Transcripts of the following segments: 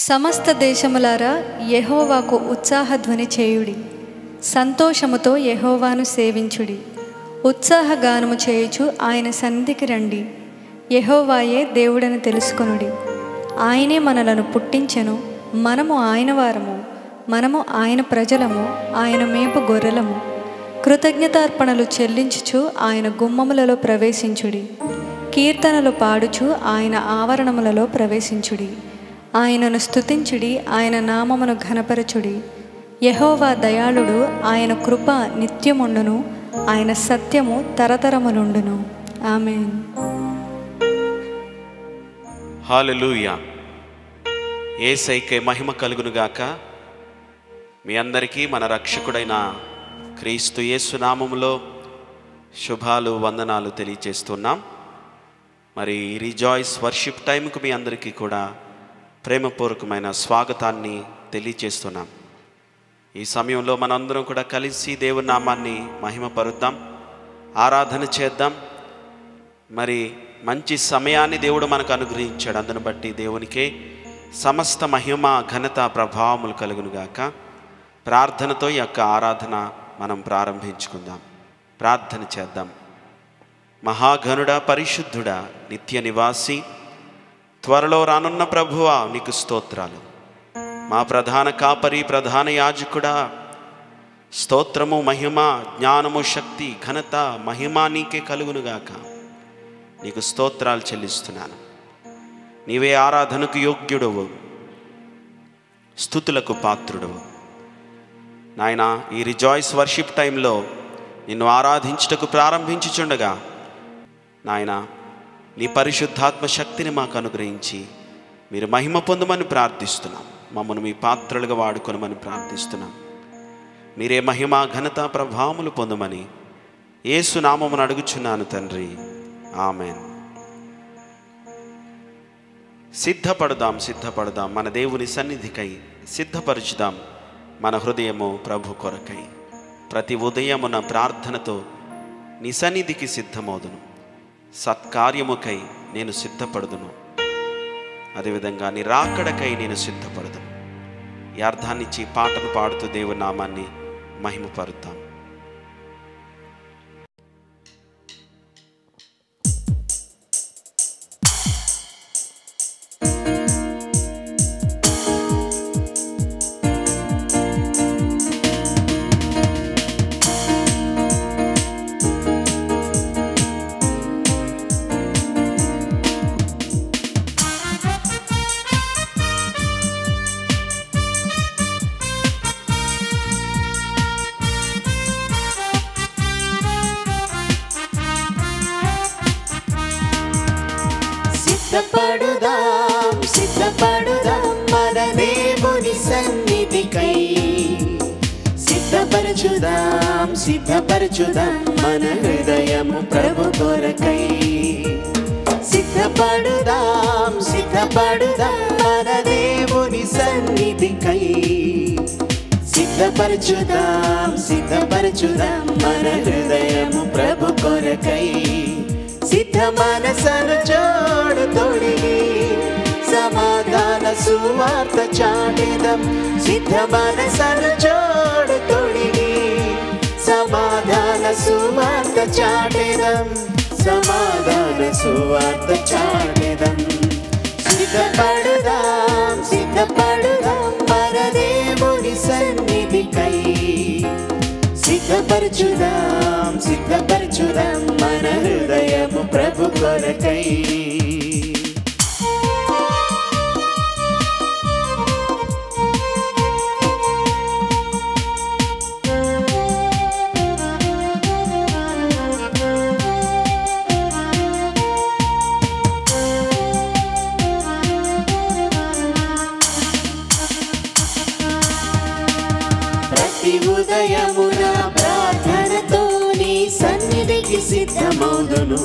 సమస్త దేశములారా యెహోవాకు ఉత్సాహధ్వని చేయుడి సంతోషముతో యెహోవాను సేవించుడి ఉత్సాహగానము చేయుచు ఆయన సన్నిధికి రండి యెహోవాయే దేవుడని తెలుసుకొనుడి ఆయనే మనలను పుట్టించెను మనము ఆయన వారము మనము ఆయన ప్రజలము ఆయన మేపు గొర్రెలము కృతజ్ఞతార్పణలు చెల్లించుచు ఆయన గుమ్మములలో ప్రవేశించుడి కీర్తనలు పాడుచు ఆయన ఆవరణములలో ప్రవేశించుడి ఆయనను స్తుతించుడి ఆయన నామమును ఘనపరచుడి యెహోవా దయాళుడు ఆయన కృప నిత్యముండును ఆయన సత్యము తరతరములుండును ఆమెన్ హాలెలూయా ఏసైకే మహిమ కలుగునుగాక మీ అందరికీ మన రక్షకుడైన క్రీస్తు యేసు నామములో శుభాలు వందనాలు తెలియచేస్తున్నాం మరి రిజాయిస్ వర్షిప్ టైంకు మీ అందరికీ కూడా ప్రేమపూర్వకమైన స్వాగతాన్ని తెలియచేస్తున్నాం ఈ సమయంలో మనందరం కూడా కలిసి దేవుని నామాన్ని మహిమపరుద్దాం ఆరాధన చేద్దాం మరి మంచి సమయాన్ని దేవుడు మనకు అనుగ్రహించాడు అందును బట్టి దేవునికే సమస్త మహిమ ఘనత ప్రభావములు కలుగునుగాక ప్రార్థనతో ఈ యొక్క ఆరాధన మనం ప్రారంభించుకుందాం ప్రార్థన చేద్దాం మహాఘనుడా పరిశుద్ధుడా నిత్య నివాసి త్వరలో రానున్న ప్రభువా నీకు స్తోత్రాలు మా ప్రధాన కాపరి ప్రధాన యాజకుడా స్తోత్రము మహిమ జ్ఞానము శక్తి ఘనత మహిమ నీకే కలుగునుగాక నీకు స్తోత్రాలు చెల్లిస్తున్నాను నీవే ఆరాధనకు యోగ్యుడవు స్థుతులకు పాత్రుడవు నాయన ఈ రిజాయిస్ వర్షిప్ టైంలో నిన్ను ఆరాధించుటకు ప్రారంభించుచుండగా నాయన నీ పరిశుద్ధాత్మ శక్తిని మాకు అనుగ్రహించి మీరు మహిమ పొందమని ప్రార్థిస్తున్నాం మమ్మల్ని మీ పాత్రలుగా వాడుకొనమని ప్రార్థిస్తున్నాం మీరే మహిమ ఘనత ప్రభావములు పొందమని ఏసు నామమును అడుగుచున్నాను తండ్రి ఆమెన్ సిద్ధపడదాం సిద్ధపడదాం మన దేవుని సన్నిధికై సిద్ధపరచుదాం మన హృదయము ప్రభు కొరకై ప్రతి ఉదయమున ప్రార్థనతో నీ సన్నిధికి సిద్ధమవుదును సత్కార్యముకై నేను సిద్ధపడుదును అదేవిధంగా నీ రాకడకై నేను సిద్ధపడుదును ఈ అర్థాన్నిచ్చి పాటలు పాడుతూ దేవుని నామాన్ని మహిమపరుద్దాం సిద్ధపడుదాం సిద్ధపడుదాం మన దేవుని సన్నిధికై సిద్ధపరచుదాం సిద్ధపరచుదాం మన హృదయము ప్రభు కొరకై సిద్ధపడుదాం సిద్ధపడుదాం మన దేవుని సన్నిధికై సిద్ధపరచుదాం సిద్ధపరచుదాం మన హృదయము ప్రభు కొరకై సిద్ధ మనసను జోడు తొడిగి సమాధాన సువార్త చాటిదం సిద్ధ మనసను జోడు తొడిగి సమాధాన సువార్త చాటిదం సమాధాన సువార్త చాటిదం సిద్ధపడుదాం సిద్ధపడుదాం మన దేవుని సన్నిధికై సిద్ధపరచుదాం సిద్ధపరచుదాం మన హృదయము ప్రభు కొరకై ప్రతి ఉదయమున ప్రార్థనతో నీ సన్నిధికి సిద్ధమౌదును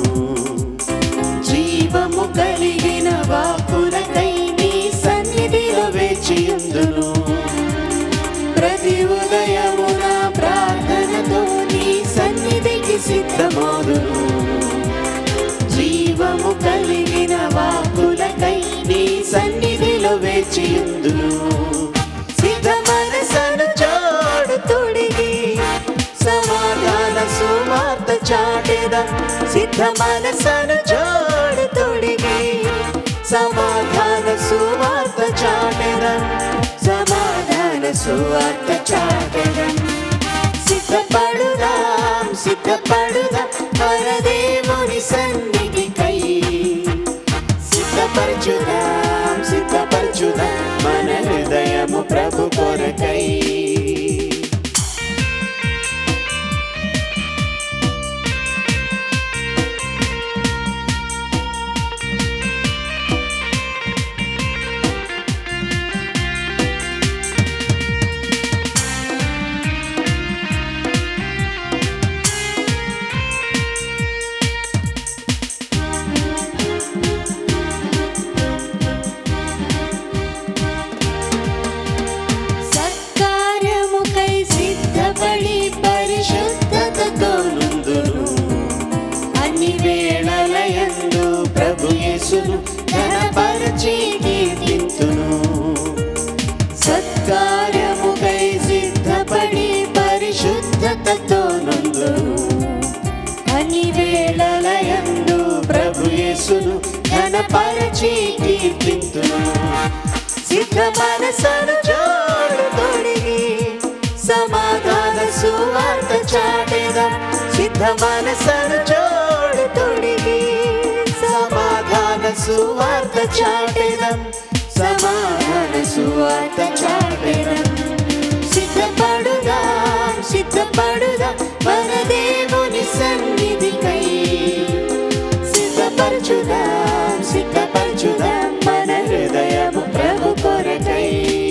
జీవము కలిగిన వాకులకై నీ సన్నిధిలో వేచియుందును ప్రతి ఉదయమున ప్రార్థనతో నీ సన్నిధికి సిద్ధమౌదును జీవము కలిగిన వాకులకై నీ సన్నిధిలో వే వేచియుందును సిద్ధ మనసను చోడు తొడిగి సమాధాన సువార్త చాటెదం సిద్ధ మనసను చోడు తొడిగి సమాధాన సువార్త చాటెదం సమాధాన సువార్త చాటెదం సిద్ధపడుదాం సిద్ధపడుదాం మన దేవుని సన్నిధికై సిద్ధపరచుదాం సిద్ధపరచుదాం మన హృదయము ప్రభు కొరకై సత్కార్యముకై సిద్ధపడి పరిశుద్ధతతో నుందును అన్ని వేళలయందు ప్రభు యేసును ఘనపరచి కీర్తింతును సత్కార్యముకై సిద్ధపడి పరిశుద్ధతతో నుందును అన్ని వేళలయందు ప్రభు యేసును ఘనపరచి కీర్తింతును సిద్ధ మనసను చోడు తొడిగి సమాధాన సువార్త చాటెదం సిద్ధ మనసను చోడు తొడిగి సమాధాన సువార్త చాటెదం సమాధాన సువార్త చాటెదం సిద్ధపడుదాం సిద్ధపడుదాం మన దేవుని సన్నిధికై సిద్ధపరచుదాం సిద్ధపరచుదాం మన హృదయము ప్రభు కొరకై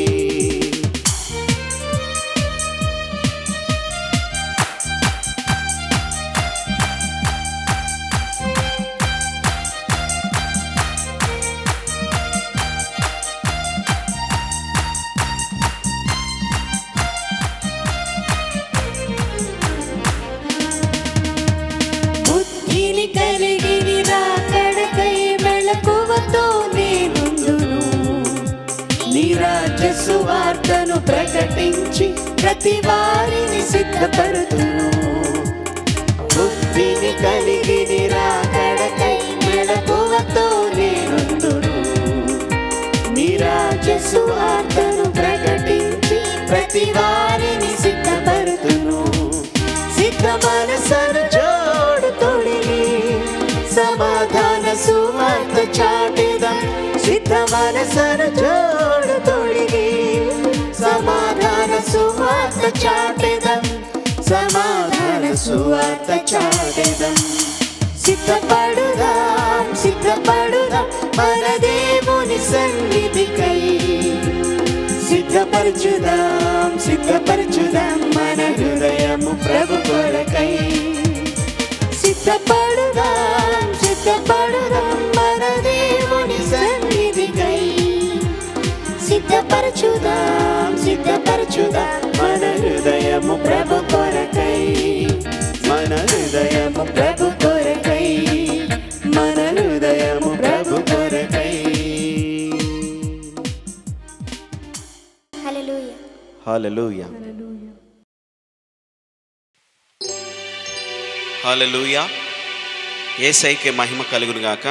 బుద్ధిని కలిగి నిరాకడకై మెళకువతో నేనుందును నీ రాజ్య సువార్తను ప్రకటించి ప్రతి వారిని సిద్ధపరుతును బుద్ధిని కలిగి నిరాకడకై మెళకువతో నేనుందును నీ రాజ్య సువార్తను ప్రకటించి ప్రతి వారిని సిద్ధపరుతును సిద్ధ మనసను జోడు తొడిగి సమాధాన సువార్త చాటెదం సిద్ధ మనసను జోడు తొడిగి సమాధాన సువార్త చాటెదం సమాధాన సువార్త చాటెదం సిద్ధపడుదాం సిద్ధపడుదాం మన దేవుని సన్నిధికై సిద్ధపరచుదాం సిద్ధపరచుదాం మన హృదయము ప్రభు కొరకై సిద్ధపడుదాం సిద్ధపడుదాం మన దేవుని సన్నిధికై సిద్ధపరచుదాం సిద్ధపరచుదాం మన హృదయము ప్రభు కొరకై మన హృదయము ప్రభు కొరకై మన హృదయము ప్రభు కొరకై హల్లెలూయా హాలెలూయా హాలెలూయా ఏసైకే మహిమ కలుగును గాక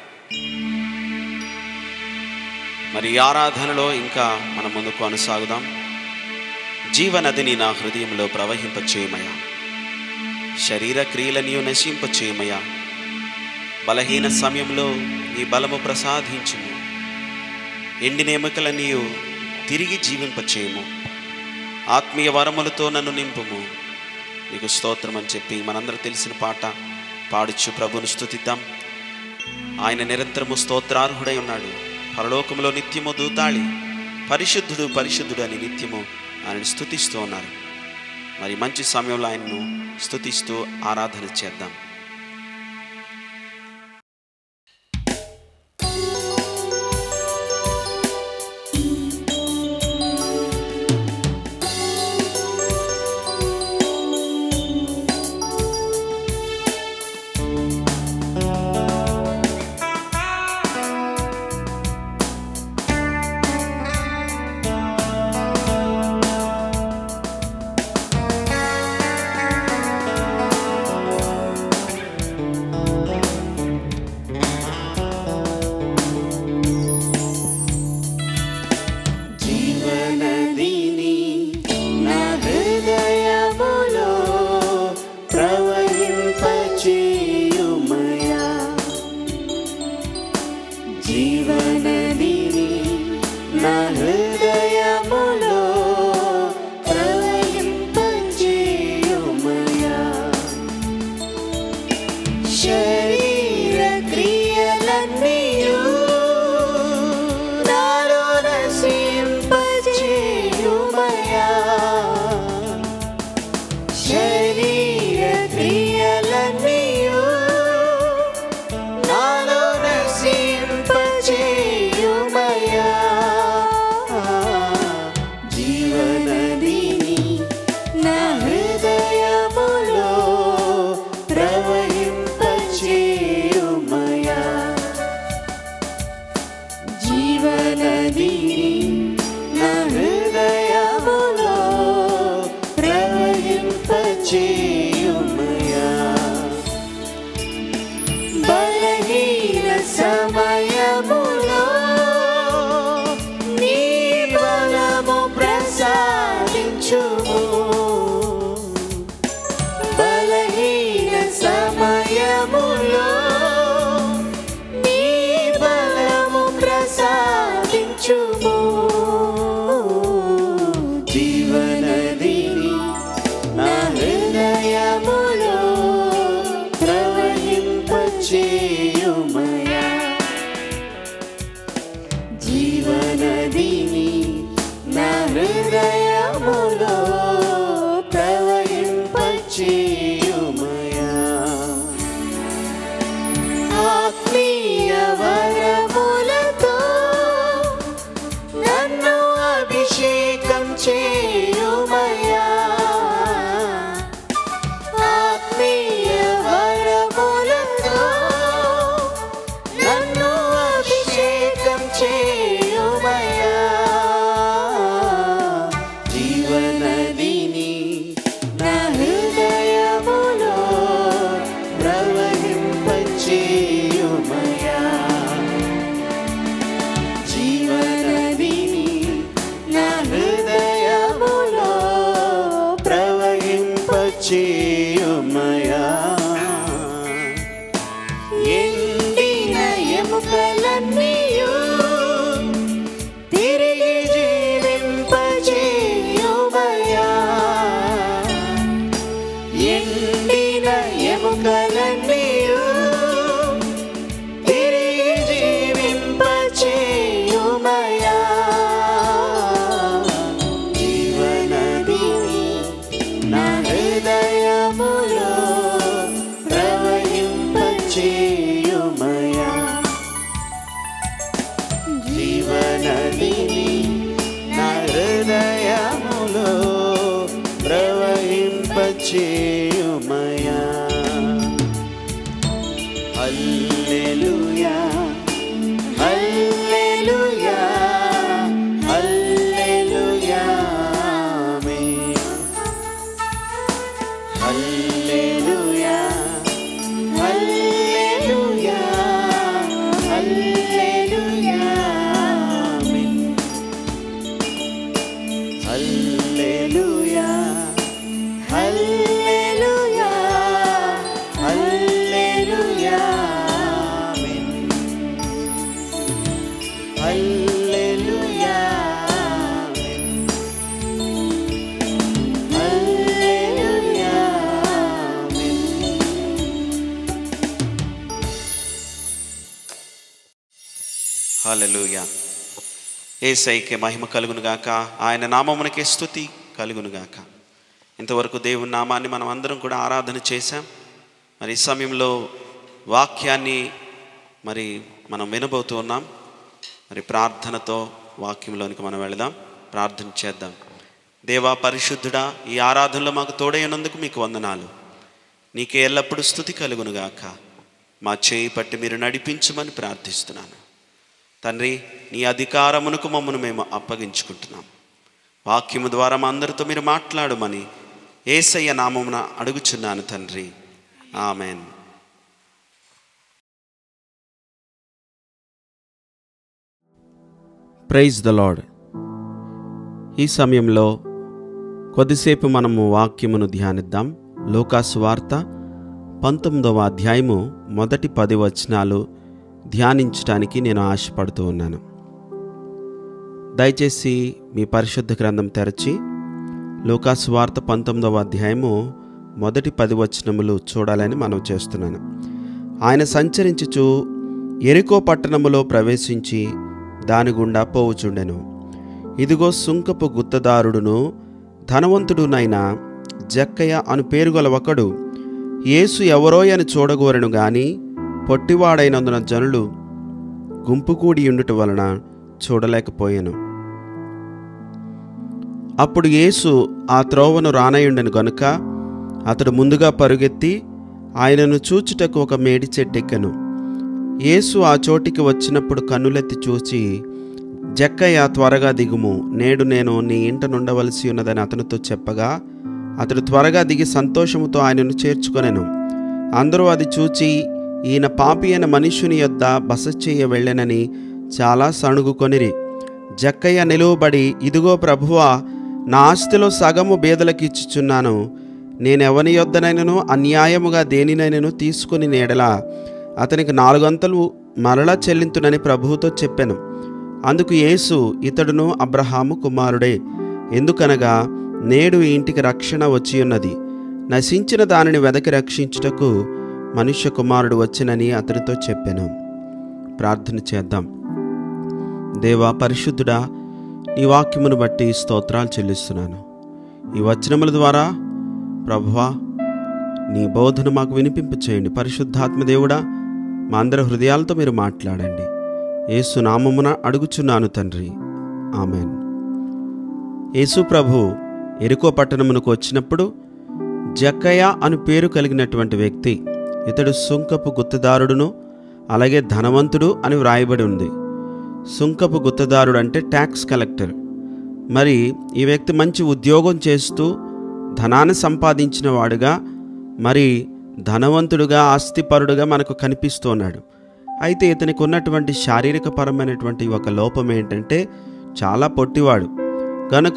మరి ఈ ఆరాధనలో ఇంకా మనం ముందు కొనసాగుదాం జీవనదిని నా హృదయంలో ప్రవహింపచేయమయా శరీర క్రియలనియు నశింపచేయమయా బలహీన సమయంలో నీ బలము ప్రసాదించుము ఎండిన ఎముకలనియు తిరిగి జీవింపచేయము ఆత్మీయ వరములతో నన్ను నింపుము నీకు స్తోత్రం అని చెప్పి మనందరూ తెలిసిన పాట పాడుచు ప్రభును స్తుతిద్దాం ఆయన నిరంతరము స్తోత్రార్హుడై ఉన్నాడు పరలోకంలో నిత్యము దూతాళి పరిశుద్ధుడు పరిశుద్ధుడు అని నిత్యము ఆయనను స్తుతిస్తూ ఉన్నారు మరి మంచి సమయంలో ఆయన్ను స్తుతిస్తూ ఆరాధన చేద్దాం హల్లెలూయా సమయములో నీ బలము ప్రసాదించుము బలహీన సమయములో నీ బలము ప్రసాదించుము జీవనదిని నా హృదయములో ప్రవహింపచేయుమయా జీవనదిని నా హృదయములో ప్రవహింపచేయుమయా ఆత్మీయ వరములతో నన్ను అభిషేకం చేయుమయా ఆత్మీయ వరములతో నన్ను అభిషేకం చేయుమయా జీవనదిని నా హృదయములో ప్రవహింపచేయుమయా జీవనదిని నా హృదయములో ప్రవహింపచేయుమయా ఎండిన ఎముకలన్నీయు తిరిగి జీవింపచేయుమయా ఎండిన ఎముకలన్నీయు తిరిగి జీవింపచేయుమయా జీవనదిని నా హృదయములో ప్రవహింపచేయుమయా జీవనదిని నా హృదయములో ప్రవహింపచేయుమయా హల్లెలూయా హల్లెలూయా హల్లెలూయా ఆమేన్ హల్లెలూయా హల్లెలూయా హల్లెలూయా ఆమేన్ హల్లెలూయా హల్లెలూయా హల్లెలూయా ఆమేన్ హల్లెలూయా ఆమేన్ హల్లెలూయా ఆమేన్ హాలెలూయా ఏసైకే మహిమ కలుగునుగాక ఆయన నామమునకే స్థుతి కలుగునుగాక ఇంతవరకు దేవుని నామాన్ని మనం అందరం కూడా ఆరాధన చేశాం మరి ఈ సమయంలో వాక్యాన్ని మరి మనం వినబోతూ ఉన్నాం మరి ప్రార్థనతో వాక్యంలోనికి మనం వెళదాం ప్రార్థన చేద్దాం దేవా పరిశుద్ధుడా ఈ ఆరాధనలో మాకు తోడైనందుకు మీకు వందనాలు నీకే ఎల్లప్పుడూ స్థుతి కలుగునుగాక మా చేయి పట్టి మీరు నడిపించమని ప్రార్థిస్తున్నాను తండ్రి నీ అధికారమునకు మమ్మను మేము అప్పగించుకుంటున్నాం వాక్యము ద్వారా మా అందరితో మీరు మాట్లాడమని ఏసయ్య నామమున అడుగుచున్నాను తండ్రి ఆమెన్ ప్రైజ్ ద లాడ్ ఈ సమయంలో కొద్దిసేపు మనము వాక్యమును ధ్యానిద్దాం లోకాసు వార్త పంతొమ్మిదవ అధ్యాయము మొదటి పది వచనాలు ధ్యానించడానికి నేను ఆశపడుతూ ఉన్నాను దయచేసి మీ పరిశుద్ధ గ్రంథం తెరచి లోకాసు వార్త పంతొమ్మిదవ అధ్యాయము మొదటి పది వచనములు చూడాలని మనం చేస్తున్నాను ఆయన సంచరించుచు ఎరికో పట్టణములో ప్రవేశించి దాని గుండా పోవుచుండెను ఇదిగో సుంకపు గుత్తదారుడును ధనవంతుడునైన జక్కయ్య అను పేరుగల ఒకడు యేసు ఎవరో అని చూడగోరెను గాని పొట్టివాడైనందున జనులు గుంపు కూడి ఉండుట వలన చూడలేకపోయాను అప్పుడు యేసు ఆ త్రోవను రానయుండెను గనుక అతడు ముందుగా పరుగెత్తి ఆయనను చూచుటకు ఒక మేడి చెట్టెక్కెను యేసు ఆ చోటికి వచ్చినప్పుడు కన్నులెత్తి చూచి జక్కయ్య త్వరగా దిగుము నేడు నేను నీ ఇంట నుండవలసి ఉన్నదని అతనితో చెప్పగా అతడు త్వరగా దిగి సంతోషముతో ఆయనను చేర్చుకొనెను అందరూ అది చూచి ఈయన పాపి అయిన మనుష్యుని యొద్ద బస చేయ వెళ్ళనని చాలా సణుగుకొనిరి జక్కయ్య నిలువబడి ఇదిగో ప్రభువా నా ఆస్తిలో సగము బేదలకు ఇచ్చుచున్నాను నేనెవని యొద్దనైనను అన్యాయముగా దేనినైనను తీసుకుని నేడలా అతనికి నాలుగంతలు మరలా చెల్లింతునని ప్రభువుతో చెప్పాను అందుకు యేసు ఇతడును అబ్రహాము కుమారుడే ఎందుకనగా నేడు ఈ ఇంటికి రక్షణ వచ్చి ఉన్నది నశించిన దానిని వెదకి రక్షించుటకు మనుష్య కుమారుడు వచ్చినని అతనితో చెప్పాను ప్రార్థన చేద్దాం దేవా పరిశుద్ధుడా నీ వాక్యమును బట్టి స్తోత్రాలు చెల్లిస్తున్నాను ఈ వచనముల ద్వారా ప్రభువా నీ బోధన మాకు వినిపింప చేయండి పరిశుద్ధాత్మ దేవుడా మా అందరి హృదయాలతో మీరు మాట్లాడండి యేసు నామమున అడుగుచున్నాను తండ్రి ఆమెన్ యేసు ప్రభు ఎరుకో పట్టణమునకు వచ్చినప్పుడు జక్కయ్య అను పేరు కలిగినటువంటి వ్యక్తి ఇతడు సుంకపు గుత్తదారుడును అలాగే ధనవంతుడు అని వ్రాయబడి ఉంది సుంకపు గుత్తదారుడు అంటే ట్యాక్స్ కలెక్టర్ మరి ఈ వ్యక్తి మంచి ఉద్యోగం చేస్తూ ధనాన్ని సంపాదించిన వాడుగా మరి ధనవంతుడుగా ఆస్తిపరుడుగా మనకు కనిపిస్తున్నాడు అయితే ఇతనికి ఉన్నటువంటి శారీరక పరమైనటువంటి ఒక లోపం ఏంటంటే చాలా పొట్టివాడు కనుక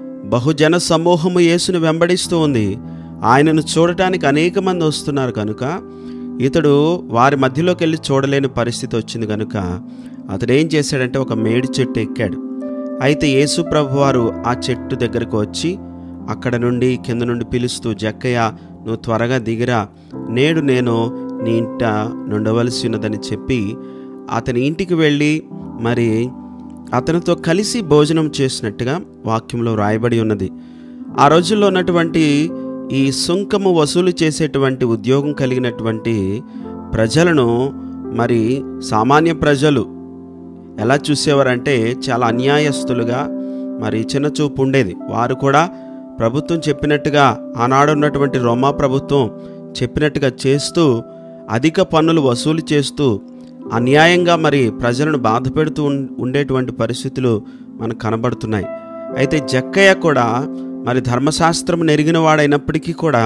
బహుజన సమూహము యేసును వెంబడిస్తూ ఉంది ఆయనను చూడటానికి అనేక మంది వస్తున్నారు కనుక ఇతడు వారి మధ్యలోకి వెళ్ళి చూడలేని పరిస్థితి వచ్చింది కనుక అతడు ఏం చేశాడంటే ఒక మేడి చెట్టు ఎక్కాడు అయితే యేసు ప్రభు వారు ఆ చెట్టు దగ్గరకు వచ్చి అక్కడ నుండి కింద నుండి పిలుస్తూ జక్కయ్య నువ్వు త్వరగా దిగిరా నేడు నేను నీ ఇంట నుండవలసి ఉన్నదని చెప్పి అతని ఇంటికి వెళ్ళి మరి అతనితో కలిసి భోజనం చేసినట్టుగా వాక్యంలో రాయబడి ఉన్నది ఆ రోజుల్లో ఉన్నటువంటి ఈ సుంకము వసూలు చేసేటువంటి ఉద్యోగం కలిగినటువంటి ప్రజలను మరి సామాన్య ప్రజలు ఎలా చూసేవారంటే చాలా అన్యాయస్తులుగా మరి చిన్న చూపు ఉండేది వారు కూడా ప్రభుత్వం చెప్పినట్టుగా ఆనాడు ఉన్నటువంటి రోమా ప్రభుత్వం చెప్పినట్టుగా చేస్తూ అధిక పన్నులు వసూలు చేస్తూ అన్యాయంగా మరి ప్రజలను బాధ పెడుతూ ఉం- ఉండేటువంటి పరిస్థితులు మనకు కనబడుతున్నాయి అయితే జక్కయ్య కూడా మరి ధర్మశాస్త్రం నెరిగిన వాడైనప్పటికీ కూడా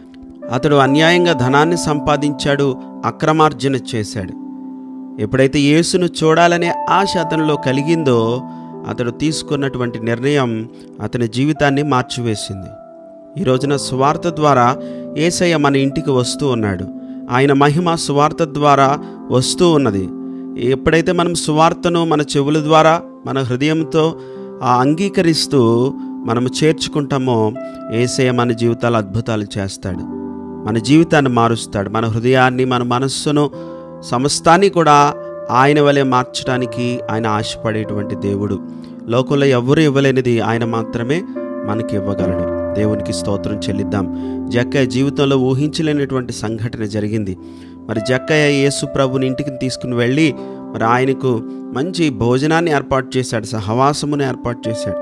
అతడు అన్యాయంగా ధనాన్ని సంపాదించాడు అక్రమార్జన చేశాడు ఎప్పుడైతే యేసును చూడాలనే ఆశ అతనిలో కలిగిందో అతడు తీసుకున్నటువంటి నిర్ణయం అతని జీవితాన్ని మార్చివేసింది ఈ రోజున సువార్త ద్వారా ఏసయ్య మన ఇంటికి వస్తూ ఉన్నాడు ఆయన మహిమ సువార్త ద్వారా వస్తూ ఉన్నది ఎప్పుడైతే మనం సువార్తను మన చెవుల ద్వారా మన హృదయంతో ఆ అంగీకరిస్తూ మనము చేర్చుకుంటామో ఏసయ్య మన జీవితాలు అద్భుతాలు చేస్తాడు మన జీవితాన్ని మారుస్తాడు మన హృదయాన్ని మన మనస్సును సమస్తాన్ని కూడా ఆయన వలె మార్చడానికి ఆయన ఆశపడేటువంటి దేవుడు లోకంలో ఎవరు ఇవ్వలేనిది ఆయన మాత్రమే మనకి ఇవ్వగలడు దేవునికి స్తోత్రం చెల్లిద్దాం జక్కయ్య జీవితంలో ఊహించలేనటువంటి సంఘటన జరిగింది మరి జక్కయ్య యేసు ప్రభుని ఇంటికి తీసుకుని వెళ్ళి మరి ఆయనకు మంచి భోజనాన్ని ఏర్పాటు చేశాడు సహవాసమును ఏర్పాటు చేశాడు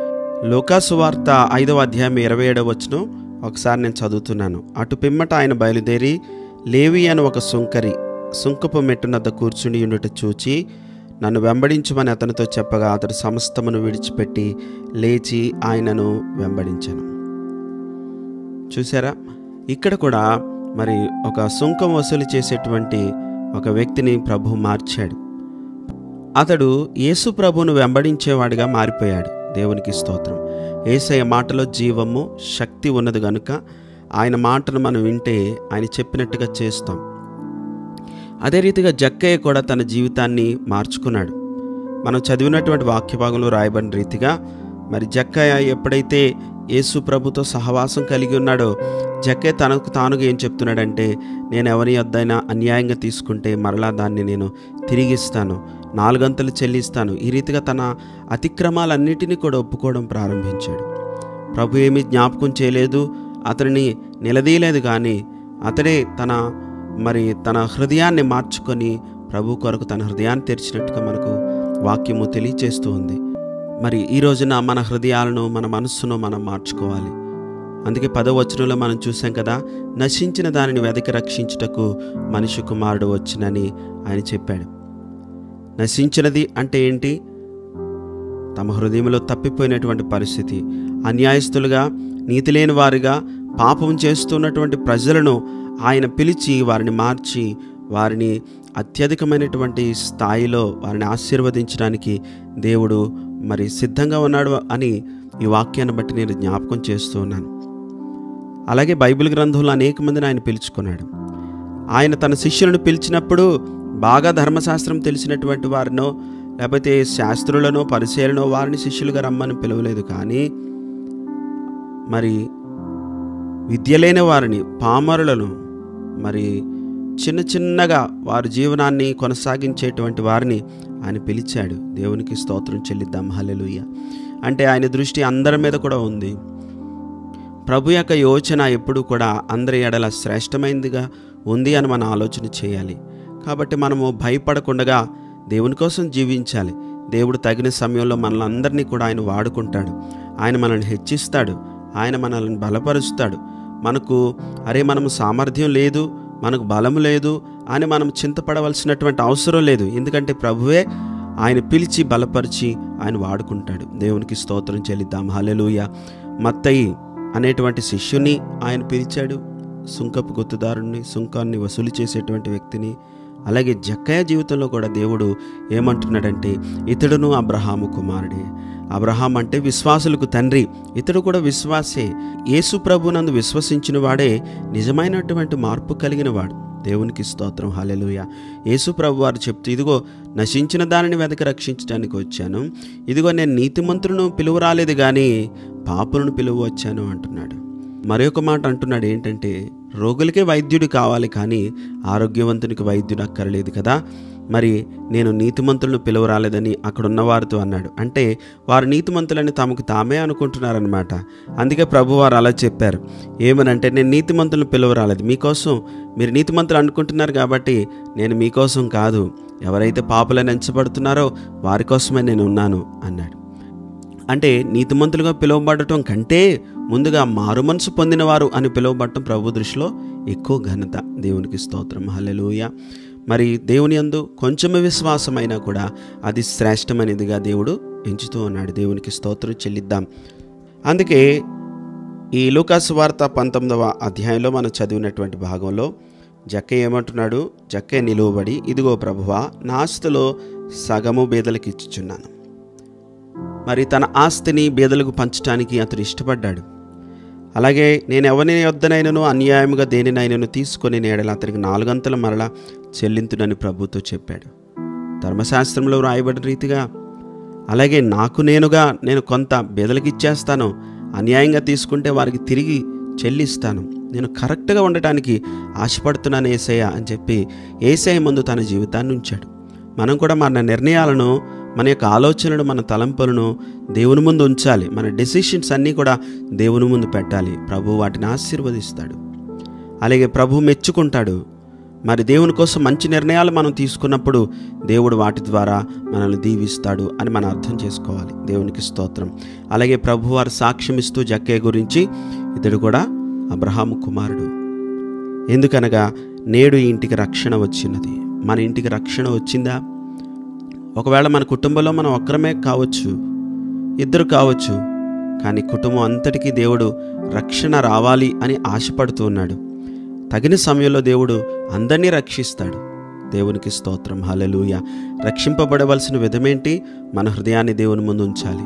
లోకాసు వార్త ఐదవ అధ్యాయం ఇరవై ఏడవ వచనం ఒకసారి నేను చదువుతున్నాను అటు పిమ్మట ఆయన బయలుదేరి లేవి అని ఒక సుంకరి సుంకపు మెట్టునద్ద కూర్చుని ఉండుట చూచి నన్ను వెంబడించమని అతనితో చెప్పగా అతడు సమస్తమును విడిచిపెట్టి లేచి ఆయనను వెంబడించాను చూసారా ఇక్కడ కూడా మరి ఒక సుంకం వసూలు చేసేటువంటి ఒక వ్యక్తిని ప్రభు మార్చాడు అతడు యేసు ప్రభువును వెంబడించేవాడిగా మారిపోయాడు దేవునికి స్తోత్రం ఏసయ్య మాటలో జీవము శక్తి ఉన్నది గనుక ఆయన మాటను మనం వింటే ఆయన చెప్పినట్టుగా చేస్తాం అదే రీతిగా జక్కయ్య కూడా తన జీవితాన్ని మార్చుకున్నాడు మనం చదివినటువంటి వాక్య భాగంలో రాయబడిన రీతిగా మరి జక్కయ్య ఎప్పుడైతే యేసు ప్రభుతో సహవాసం కలిగి ఉన్నాడో జక్కయ్య తనకు తానుగా ఏం చెప్తున్నాడంటే నేను ఎవరి వద్దైనా అన్యాయంగా తీసుకుంటే మరలా దాన్ని నేను తిరిగిస్తాను నాలుగంతలు చెల్లిస్తాను ఈ రీతిగా తన అతిక్రమాలన్నిటినీ కూడా ఒప్పుకోవడం ప్రారంభించాడు ప్రభు ఏమీ జ్ఞాపకం చేయలేదు అతనిని నిలదీయలేదు కానీ అతడే తన మరి తన హృదయాన్ని మార్చుకొని ప్రభు కొరకు తన హృదయాన్ని తెరిచినట్టుగా మనకు వాక్యము తెలియచేస్తూ ఉంది మరి ఈ రోజున మన హృదయాలను మన మనస్సును మనం మార్చుకోవాలి అందుకే పదో వచనంలో మనం చూసాం కదా నశించిన దానిని వెదకి రక్షించుటకు మనిషి కుమారుడు వచ్చినని ఆయన చెప్పాడు నశించినది అంటే ఏంటి తమ హృదయంలో తప్పిపోయినటువంటి పరిస్థితి అన్యాయస్తులుగా నీతి లేని వారిగా పాపం చేస్తున్నటువంటి ప్రజలను ఆయన పిలిచి వారిని మార్చి వారిని అత్యధికమైనటువంటి స్థాయిలో వారిని ఆశీర్వదించడానికి దేవుడు మరి సిద్ధంగా ఉన్నాడు అని ఈ వాక్యాన్ని బట్టి నేను జ్ఞాపకం చేస్తూ ఉన్నాను అలాగే బైబిల్ గ్రంథంలో అనేక మందిని ఆయన పిలుచుకున్నాడు ఆయన తన శిష్యులను పిలిచినప్పుడు బాగా ధర్మశాస్త్రం తెలిసినటువంటి వారినో లేకపోతే శాస్త్రులనో పరిచయలనో వారిని శిష్యులుగా రమ్మని పిలవలేదు కానీ మరి విద్య లేని వారిని పామరులను మరి చిన్న చిన్నగా వారి జీవనాన్ని కొనసాగించేటువంటి వారిని ఆయన పిలిచాడు దేవునికి స్తోత్రం చెల్లిద్దాం హల్లెలూయ అంటే ఆయన దృష్టి అందరి మీద కూడా ఉంది ప్రభు యొక్క యోచన ఎప్పుడు కూడా అందరి ఎడల శ్రేష్టమైనదిగా ఉంది అని మనం ఆలోచన చేయాలి కాబట్టి మనము భయపడకుండా దేవుని కోసం జీవించాలి దేవుడు తగిన సమయంలో మనల్ని అందరినీ కూడా ఆయన వాడుకుంటాడు ఆయన మనల్ని హెచ్చిస్తాడు ఆయన మనల్ని బలపరుస్తాడు మనకు అరే మనము సామర్థ్యం లేదు మనకు బలం లేదు అని మనం చింతపడవలసినటువంటి అవసరం లేదు ఎందుకంటే ప్రభువే ఆయన పిలిచి బలపరిచి ఆయన వాడుకుంటాడు దేవునికి స్తోత్రం చెల్లిద్దాం హల్లెలూయ మత్తయి అనేటువంటి శిష్యుని ఆయన పిలిచాడు సుంకపు గుర్తుదారుణ్ణి సుంకాన్ని వసూలు చేసేటువంటి వ్యక్తిని అలాగే జక్కయ్య జీవితంలో కూడా దేవుడు ఏమంటున్నాడంటే ఇతడును అబ్రహాము కుమారుడే అబ్రహాం అంటే విశ్వాసులకు తండ్రి ఇతడు కూడా విశ్వాసే యేసు ప్రభునందు విశ్వసించిన వాడే నిజమైనటువంటి మార్పు కలిగిన వాడు దేవునికి స్తోత్రం హల్లెలూయ యేసు ప్రభు వారు చెప్తూ ఇదిగో నశించిన దానిని వెతక రక్షించడానికి వచ్చాను ఇదిగో నేను నీతిమంతులను పిలువ రాలేదు కానీ పాపులను పిలువ వచ్చాను అంటున్నాడు మరొక మాట అంటున్నాడు ఏంటంటే రోగులకే వైద్యుడు కావాలి కానీ ఆరోగ్యవంతునికి వైద్యుడు అక్కర్లేదు కదా మరి నేను నీతిమంతులను పిలువరాలేదని అక్కడ ఉన్న వారితో అన్నాడు అంటే వారు నీతిమంతులని తమకు తామే అనుకుంటున్నారనమాట అందుకే ప్రభు వారు అలా చెప్పారు ఏమనంటే నేను నీతిమంతులను పిలువరాలేదు మీకోసం మీరు నీతిమంతులు అనుకుంటున్నారు కాబట్టి నేను మీకోసం కాదు ఎవరైతే పాపులని ఎంచబడుతున్నారో వారి కోసమే నేను ఉన్నాను అన్నాడు అంటే నీతిమంతులుగా పిలువబడటం కంటే ముందుగా మారు మనసు పొందినవారు అని పిలువబడటం ప్రభు దృష్టిలో ఎక్కువ ఘనత దేవునికి స్తోత్రం హల్లెలూయ మరి దేవుని అందు కొంచెమే విశ్వాసమైనా కూడా అది శ్రేష్టమైనదిగా దేవుడు ఎంచుతూ ఉన్నాడు దేవునికి స్తోత్రం చెల్లిద్దాం అందుకే ఈ లూకాసు వార్త పంతొమ్మిదవ అధ్యాయంలో మనం చదివినటువంటి భాగంలో జక్క ఏమంటున్నాడు జక్కే నిలువబడి ఇదిగో ప్రభువా నా ఆస్తిలో సగము బేదలకు ఇచ్చుచున్నాను మరి తన ఆస్తిని బేదలకు పంచడానికి అతడు ఇష్టపడ్డాడు అలాగే నేను ఎవరిని వద్దనైనను అన్యాయముగా దేనినైనను తీసుకొని నేడల అతనికి నాలుగంతల మరల చెల్లింతునని ప్రభుతో చెప్పాడు ధర్మశాస్త్రంలో వ్రాయబడిన రీతిగా అలాగే నాకు నేనుగా నేను కొంత బెదలకి ఇచ్చేస్తాను అన్యాయంగా తీసుకుంటే వారికి తిరిగి చెల్లిస్తాను నేను కరెక్ట్గా ఉండటానికి ఆశపడుతున్నాను ఏసయ్య అని చెప్పి ఏసయ్య ముందు తన జీవితాన్ని ఉంచాడు మనం కూడా మన నిర్ణయాలను మన యొక్క ఆలోచనలు మన తలంపులను దేవుని ముందు ఉంచాలి మన డెసిషన్స్ అన్నీ కూడా దేవుని ముందు పెట్టాలి ప్రభు వాటిని ఆశీర్వదిస్తాడు అలాగే ప్రభు మెచ్చుకుంటాడు మరి దేవుని కోసం మంచి నిర్ణయాలు మనం తీసుకున్నప్పుడు దేవుడు వాటి ద్వారా మనల్ని దీవిస్తాడు అని మనం అర్థం చేసుకోవాలి దేవునికి స్తోత్రం అలాగే ప్రభు వారు సాక్ష్యం ఇస్తూ జక్కే గురించి ఇతడు కూడా అబ్రహాము కుమారుడు ఎందుకనగా నేడు ఈ ఇంటికి రక్షణ వచ్చినది మన ఇంటికి రక్షణ వచ్చిందా ఒకవేళ మన కుటుంబంలో మనం ఒక్కరమే కావచ్చు ఇద్దరు కావచ్చు కానీ కుటుంబం అంతటికీ దేవుడు రక్షణ రావాలి అని ఆశపడుతూ ఉన్నాడు తగిన సమయంలో దేవుడు అందరినీ రక్షిస్తాడు దేవునికి స్తోత్రం హలలుయ రక్షింపబడవలసిన విధమేంటి మన హృదయాన్ని దేవుని ముందు ఉంచాలి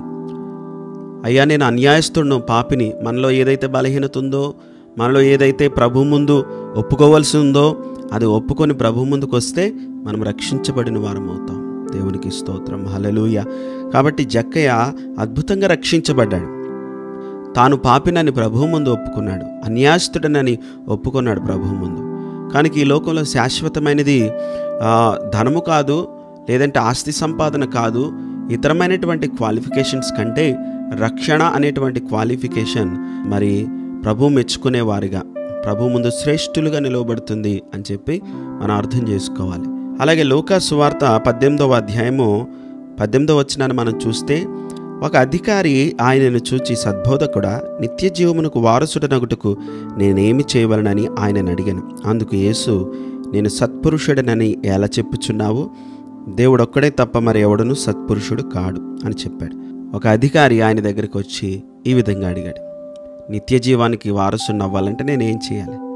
అయ్యా నేను అన్యాయస్తుడును పాపిని మనలో ఏదైతే బలహీనత ఉందో మనలో ఏదైతే ప్రభు ముందు ఒప్పుకోవాల్సి ఉందో అది ఒప్పుకొని ప్రభు ముందుకు వస్తే మనం రక్షించబడిన వారం అవుతాం దేవునికి స్తోత్రం హలలుయ కాబట్టి జక్కయ్య అద్భుతంగా రక్షించబడ్డాడు తాను పాపినని ప్రభువు ముందు ఒప్పుకున్నాడు అన్యాస్తుడనని ఒప్పుకున్నాడు ప్రభువు ముందు కానీ ఈ లోకంలో శాశ్వతమైనది ఆ, ధనము కాదు లేదంటే ఆస్తి సంపాదన కాదు ఇతరమైనటువంటి క్వాలిఫికేషన్స్ కంటే రక్షణ అనేటువంటి క్వాలిఫికేషన్ మరి ప్రభు మెచ్చుకునే వారిగా ప్రభు ముందు శ్రేష్ఠులుగా నిలవబడుతుంది అని చెప్పి మనం అర్థం చేసుకోవాలి అలాగే లోకా సువార్త పద్దెనిమిదవ అధ్యాయము పద్దెనిమిదవ వచ్చినాన్ని మనం చూస్తే ఒక అధికారి ఆయనను చూచి సద్బోధకుడా నిత్య జీవమునకు వారసుడనగుటకు నేనేమి చేయవలనని ఆయనను అడిగాను అందుకు యేసు నేను సత్పురుషుడనని ఎలా చెప్పుచున్నావు దేవుడొక్కడే తప్ప మరి ఎవడను సత్పురుషుడు కాడు అని చెప్పాడు ఒక అధికారి ఆయన దగ్గరికి వచ్చి ఈ విధంగా అడిగాడు నిత్య జీవానికి వారసుని అవ్వాలంటే నేనేం చేయాలి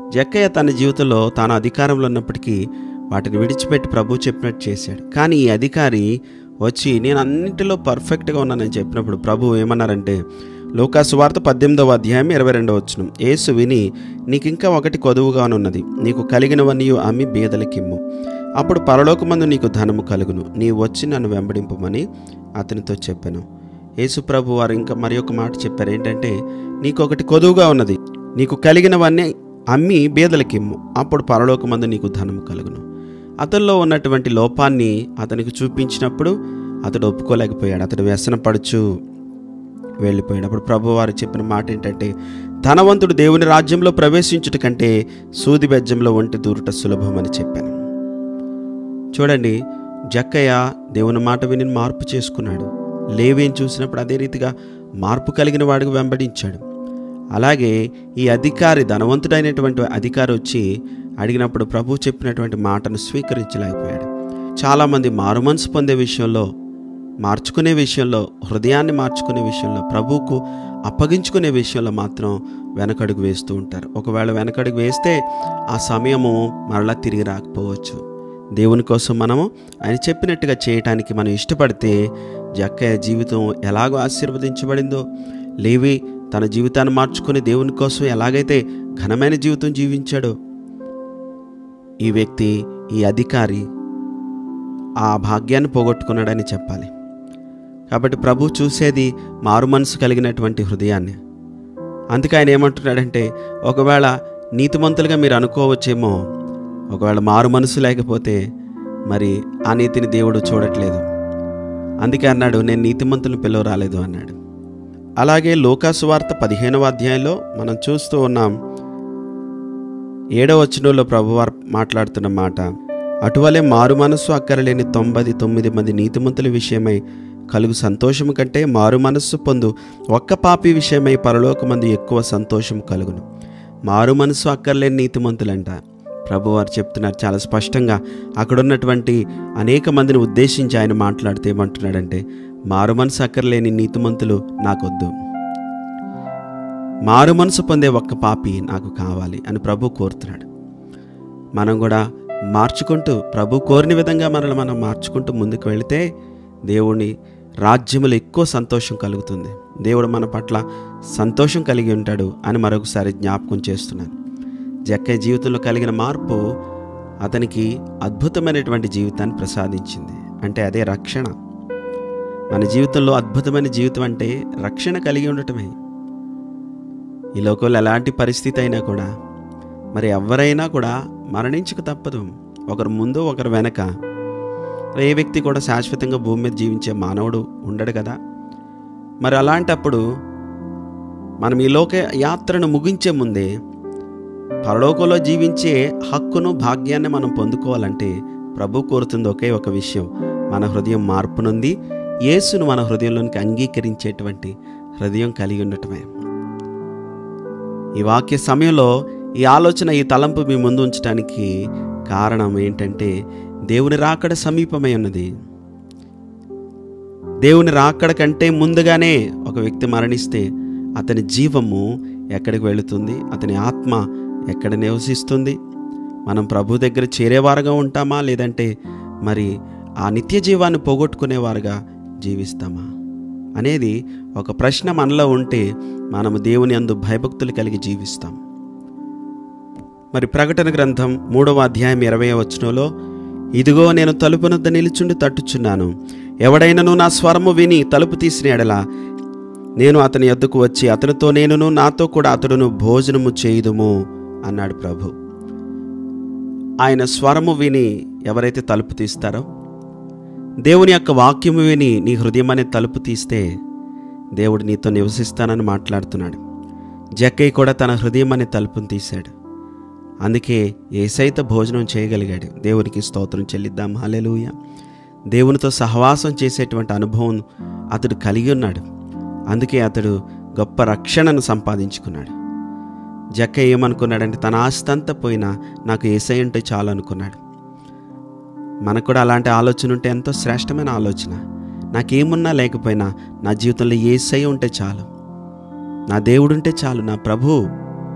జక్కయ్య తన జీవితంలో తాను అధికారంలో ఉన్నప్పటికీ వాటిని విడిచిపెట్టి ప్రభు చెప్పినట్టు చేశాడు కానీ ఈ అధికారి వచ్చి నేను అన్నింటిలో పర్ఫెక్ట్గా ఉన్నానని చెప్పినప్పుడు ప్రభు ఏమన్నారంటే లోకాసు వార్త పద్దెనిమిదవ అధ్యాయం ఇరవై రెండవ వచ్చిన యేసు విని నీకు ఇంకా ఒకటి కొదువుగానున్నది నీకు కలిగినవన్నీ అమ్మి బీదలకిమ్ము అప్పుడు పరలోకమందు నీకు ధనము కలుగును నీ వచ్చి నన్ను వెంబడింపమని అతనితో చెప్పాను యేసు ప్రభు వారు ఇంకా మరి ఒక మాట చెప్పారు ఏంటంటే నీకు ఒకటి కొదువుగా ఉన్నది నీకు కలిగినవన్నీ అమ్మి బీదలకిమ్ము అప్పుడు పరలోకమందు నీకు ధనము కలుగును అతనిలో ఉన్నటువంటి లోపాన్ని అతనికి చూపించినప్పుడు అతడు ఒప్పుకోలేకపోయాడు అతడు వ్యసనపడుచు వెళ్ళిపోయాడు అప్పుడు ప్రభువారు చెప్పిన మాట ఏంటంటే ధనవంతుడు దేవుని రాజ్యంలో ప్రవేశించుట కంటే సూది బెజ్జంలో ఒంటి దూరుట సులభమని చెప్పాను చూడండి జక్కయ్య దేవుని మాట విని మార్పు చేసుకున్నాడు లేవేం చూసినప్పుడు అదే రీతిగా మార్పు కలిగిన వాడికి వెంబడించాడు అలాగే ఈ అధికారి ధనవంతుడైనటువంటి అధికారి వచ్చి అడిగినప్పుడు ప్రభు చెప్పినటువంటి మాటను స్వీకరించలేకపోయాడు చాలామంది మారు మనసు పొందే విషయంలో మార్చుకునే విషయంలో హృదయాన్ని మార్చుకునే విషయంలో ప్రభువుకు అప్పగించుకునే విషయంలో మాత్రం వెనకడుగు వేస్తూ ఉంటారు ఒకవేళ వెనకడుగు వేస్తే ఆ సమయము మరలా తిరిగి రాకపోవచ్చు దేవుని కోసం మనము ఆయన చెప్పినట్టుగా చేయటానికి మనం ఇష్టపడితే జక్కయ్య జీవితం ఎలాగో ఆశీర్వదించబడిందో లేవి తన జీవితాన్ని మార్చుకుని దేవుని కోసం ఎలాగైతే ఘనమైన జీవితం జీవించాడో ఈ వ్యక్తి ఈ అధికారి ఆ భాగ్యాన్ని పోగొట్టుకున్నాడని చెప్పాలి కాబట్టి ప్రభు చూసేది మారు మనసు కలిగినటువంటి హృదయాన్ని అందుకే ఆయన ఏమంటున్నాడంటే ఒకవేళ నీతిమంతులుగా మీరు అనుకోవచ్చేమో ఒకవేళ మారు మనసు లేకపోతే మరి ఆ నీతిని దేవుడు చూడట్లేదు అందుకే అన్నాడు నేను నీతిమంతులను పిలువ రాలేదు అన్నాడు అలాగే లోకాసు వార్త పదిహేనవ అధ్యాయంలో మనం చూస్తూ ఉన్నాం ఏడవ వచనంలో ప్రభువారు మాట్లాడుతున్న మాట అటువలే మారు మనస్సు అక్కరలేని తొంభై తొమ్మిది మంది నీతిమంతుల విషయమై కలుగు సంతోషము కంటే మారు మనస్సు పొందు ఒక్క పాపి విషయమై పరలోకమందు ఎక్కువ సంతోషం కలుగును మారు మనస్సు అక్కర్లేని నీతిమంతులంట ప్రభువారు చెప్తున్నారు చాలా స్పష్టంగా అక్కడ ఉన్నటువంటి అనేక మందిని ఉద్దేశించి ఆయన మాట్లాడితే ఏమంటున్నాడంటే మారు మనసు అక్కర్లేని నీతిమంతులు నాకొద్దు మారు మనసు పొందే ఒక్క పాపి నాకు కావాలి అని ప్రభు కోరుతున్నాడు మనం కూడా మార్చుకుంటూ ప్రభు కోరిన విధంగా మనల్ని మనం మార్చుకుంటూ ముందుకు వెళితే దేవుని రాజ్యములో ఎక్కువ సంతోషం కలుగుతుంది దేవుడు మన పట్ల సంతోషం కలిగి ఉంటాడు అని మరొకసారి జ్ఞాపకం చేస్తున్నాను జక్కయ్య జీవితంలో కలిగిన మార్పు అతనికి అద్భుతమైనటువంటి జీవితాన్ని ప్రసాదించింది అంటే అదే రక్షణ మన జీవితంలో అద్భుతమైన జీవితం అంటే రక్షణ కలిగి ఉండటమే ఈ లోకంలో ఎలాంటి పరిస్థితి అయినా కూడా మరి ఎవరైనా కూడా మరణించక తప్పదు ఒకరు ముందు ఒకరు వెనక ఏ వ్యక్తి కూడా శాశ్వతంగా భూమి మీద జీవించే మానవుడు ఉండడు కదా మరి అలాంటప్పుడు మనం ఈ లోక యాత్రను ముగించే ముందే పరలోకంలో జీవించే హక్కును భాగ్యాన్ని మనం పొందుకోవాలంటే ప్రభు కోరుతుంది ఒకే ఒక విషయం మన హృదయం మార్పు నుండి యేసును మన హృదయంలోనికి అంగీకరించేటువంటి హృదయం కలిగి ఉండటమే ఈ వాక్య సమయంలో ఈ ఆలోచన ఈ తలంపు మీ ముందు ఉంచడానికి కారణం ఏంటంటే దేవుని రాకడ సమీపమై ఉన్నది దేవుని రాకడ కంటే ముందుగానే ఒక వ్యక్తి మరణిస్తే అతని జీవము ఎక్కడికి వెళుతుంది అతని ఆత్మ ఎక్కడ నివసిస్తుంది మనం ప్రభు దగ్గర చేరేవారుగా ఉంటామా లేదంటే మరి ఆ నిత్య జీవాన్ని పోగొట్టుకునేవారుగా జీవిస్తామా అనేది ఒక ప్రశ్న మనలో ఉంటే మనము దేవుని అందు భయభక్తులు కలిగి జీవిస్తాం మరి ప్రకటన గ్రంథం మూడవ అధ్యాయం ఇరవై వచనంలో ఇదిగో నేను తలుపునొద్ద నిలుచుండి తట్టుచున్నాను ఎవడైనను నా స్వరము విని తలుపు తీసిన ఎడల నేను అతని ఎద్దుకు వచ్చి అతనితో నేనును నాతో కూడా అతడును భోజనము చేయుదుము అన్నాడు ప్రభు ఆయన స్వరము విని ఎవరైతే తలుపు తీస్తారో దేవుని యొక్క వాక్యము విని నీ హృదయం అనే తలుపు తీస్తే దేవుడు నీతో నివసిస్తానని మాట్లాడుతున్నాడు జక్కయ్య కూడా తన హృదయం అనే తలుపును తీశాడు అందుకే ఏసైత భోజనం చేయగలిగాడు దేవునికి స్తోత్రం చెల్లిద్దాం హల్లెలూయ దేవునితో సహవాసం చేసేటువంటి అనుభవం అతడు కలిగి ఉన్నాడు అందుకే అతడు గొప్ప రక్షణను సంపాదించుకున్నాడు జక్క ఏమనుకున్నాడంటే తన ఆస్తి అంతా పోయినా నాకు ఏసై ఉంటే చాలు అనుకున్నాడు మనకు కూడా అలాంటి ఆలోచన ఉంటే ఎంతో శ్రేష్టమైన ఆలోచన నాకేమున్నా లేకపోయినా నా జీవితంలో ఏసై ఉంటే చాలు నా దేవుడుంటే చాలు నా ప్రభు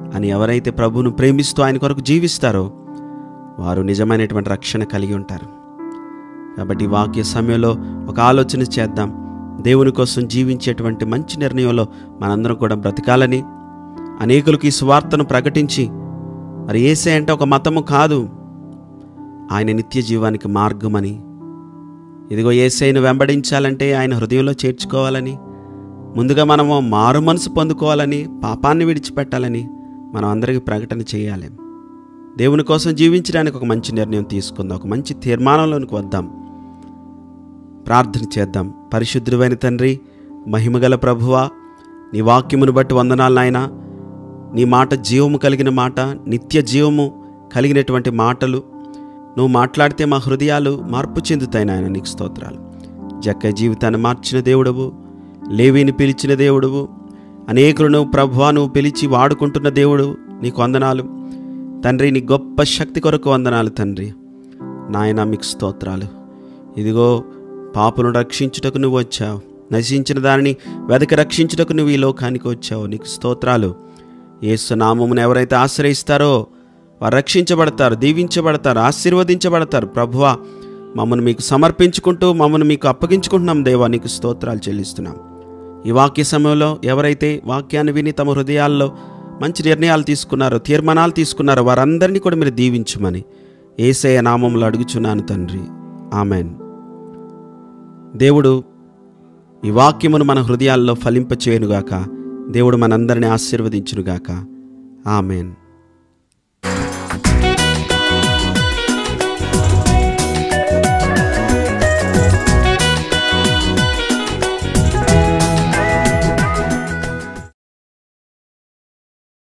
అని ఎవరైతే ప్రభువును ప్రేమిస్తూ ఆయన కొరకు జీవిస్తారో వారు నిజమైనటువంటి రక్షణ కలిగి ఉంటారు కాబట్టి ఈ వాక్య సమయంలో ఒక ఆలోచన చేద్దాం దేవుని కోసం జీవించేటువంటి మంచి నిర్ణయంలో మనందరం కూడా బ్రతకాలని అనేకులకు ఈ సువార్తను ప్రకటించి మరి ఏసే అంటే ఒక మతము కాదు ఆయన నిత్య జీవానికి మార్గమని ఇదిగో ఏసైను వెంబడించాలంటే ఆయన హృదయంలో చేర్చుకోవాలని ముందుగా మనము మారు మనసు పొందుకోవాలని పాపాన్ని విడిచిపెట్టాలని మనం అందరికీ ప్రకటన చేయాలి దేవుని కోసం జీవించడానికి ఒక మంచి నిర్ణయం తీసుకుందాం ఒక మంచి తీర్మానంలోనికి వద్దాం ప్రార్థన చేద్దాం పరిశుద్ధుడైన తండ్రి మహిమగల ప్రభువా నీ వాక్యమును బట్టి వందనాలు నాయనా నీ మాట జీవము కలిగిన మాట నిత్య జీవము కలిగినటువంటి మాటలు నువ్వు మాట్లాడితే మా హృదయాలు మార్పు చెందుతాయి నాయన నీకు స్తోత్రాలు జక్క జీవితాన్ని మార్చిన దేవుడవు లేవిని పిలిచిన దేవుడవు అనేకులను ప్రభువా నువ్వు పిలిచి వాడుకుంటున్న దేవుడు నీకు వందనాలు తండ్రి నీ గొప్ప శక్తి కొరకు వందనాలు తండ్రి నాయన మీకు స్తోత్రాలు ఇదిగో పాపును రక్షించుటకు నువ్వు వచ్చావు నశించిన దానిని వెదకి రక్షించుటకు నువ్వు ఈ లోకానికి వచ్చావు నీకు స్తోత్రాలు యేసు నామమును ఎవరైతే ఆశ్రయిస్తారో వారు రక్షించబడతారు దీవించబడతారు ఆశీర్వదించబడతారు ప్రభువా మమ్మల్ని మీకు సమర్పించుకుంటూ మమ్మల్ని మీకు అప్పగించుకుంటున్నాం దేవా నీకు స్తోత్రాలు చెల్లిస్తున్నాం ఈ వాక్య సమయంలో ఎవరైతే వాక్యాన్ని విని తమ హృదయాల్లో మంచి నిర్ణయాలు తీసుకున్నారో తీర్మానాలు తీసుకున్నారో వారందరినీ కూడా మీరు దీవించమని ఏసయ నామంలో అడుగుచున్నాను తండ్రి ఆమెన్ దేవుడు ఈ వాక్యమును మన హృదయాల్లో ఫలింపచేయునుగాక దేవుడు మనందరినీ ఆశీర్వదించునుగాక ఆమెన్